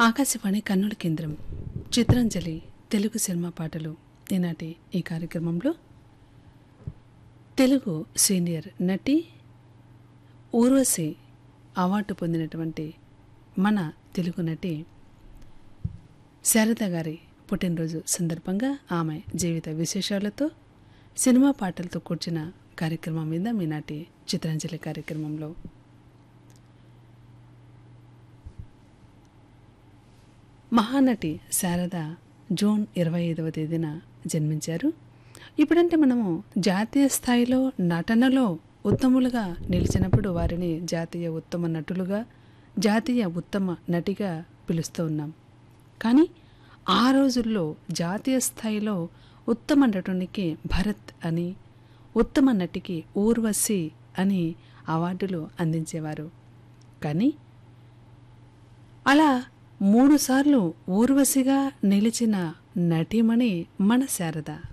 ఆకాశవాణి కన్నుల కేంద్రం చిత్రాంజలి తెలుగు సినిమా పాటలు ఈనాటి ఈ కార్యక్రమంలో తెలుగు సీనియర్ నటి ఊర్వశి అవార్డు పొందినటువంటి మన తెలుగు నటి శారద గారి పుట్టినరోజు సందర్భంగా ఆమె జీవిత విశేషాలతో సినిమా పాటలతో కూర్చిన కార్యక్రమం మీద మీనాటి చిత్రాంజలి కార్యక్రమంలో మహానటి శారద జూన్ ఇరవై ఐదవ తేదీన జన్మించారు ఇప్పుడంటే మనము జాతీయ స్థాయిలో నటనలో ఉత్తములుగా నిలిచినప్పుడు వారిని జాతీయ ఉత్తమ నటులుగా జాతీయ ఉత్తమ నటిగా పిలుస్తూ ఉన్నాం కానీ ఆ రోజుల్లో జాతీయ స్థాయిలో ఉత్తమ నటునికి భరత్ అని ఉత్తమ నటికి ఊర్వశి అని అవార్డులు అందించేవారు కానీ అలా మూడుసార్లు ఊర్వశిగా నిలిచిన నటీమణి మన శారద